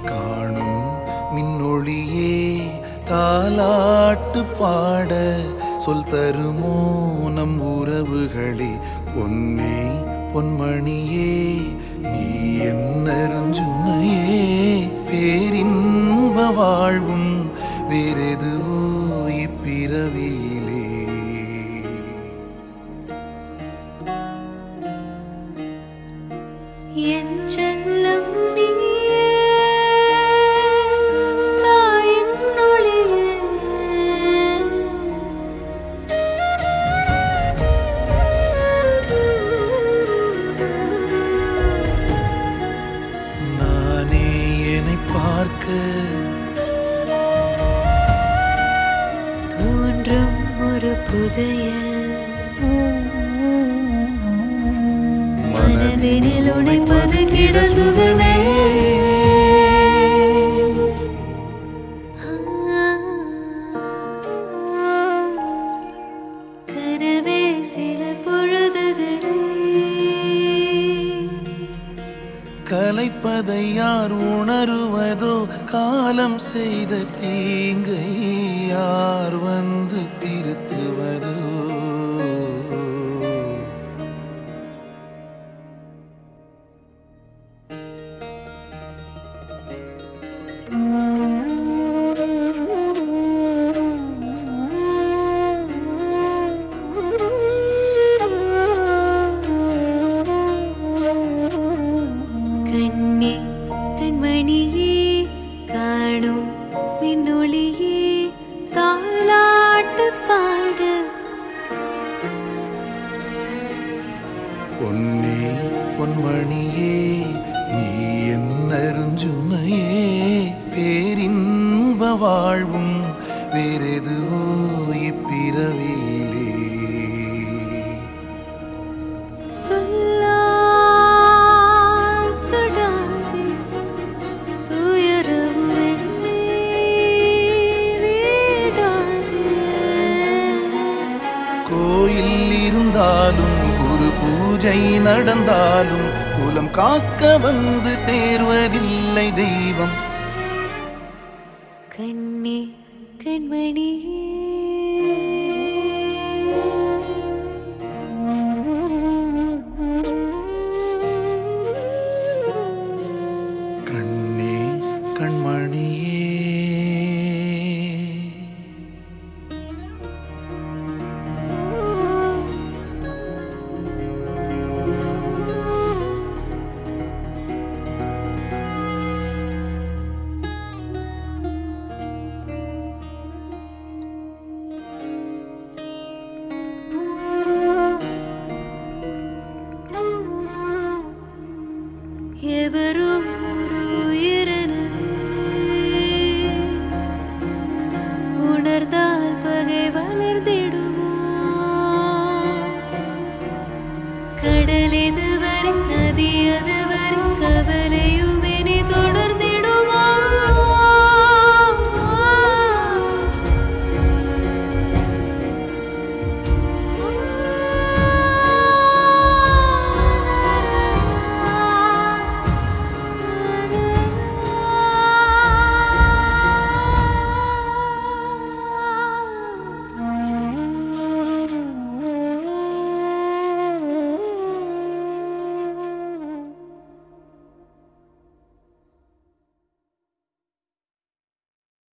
காணும் மின்னொளியே தாலாட்டு பாட சொல் தருமோ நம் உறவுகளே பொன்னே பொன்மணியே நீ என்னருஞ்சுனையே பேரின்ப வாழ்வும் வேறெதுவோ இப்பிறவியிலே என் செல்லம் நீயே தாயின் ஒளியே நானே என்னை பார்க்க தோன்றும் ஒரு புதையல் மனதினில் உனைப்பது கிட சுகமே கனவே சில பொழுதுகளே கலைப்பதை யார் உணருவதோ காலம் செய்த தீங்கை யார் வந்து திருத்துவதோ கண்ணே கண்மணியே காணும் மின்னொளியே தாலாட்டு பாட பொன்னே பொன்மணியே நீ என்னருஞ்சுனையே பேரின்ப வாழ்வும் வேறெதுவோ இப்பிறவியிலே சொல்லால் சுடாதே துயரவு என்னை வீடாதே கோயில் இருந்தாலும் குரு பூஜை நடந்தாலும் குலம் காக்க வந்து சேர்வதில்லை தெய்வம் கண்ணே கண்மணியே கண்ணே கண்மணியே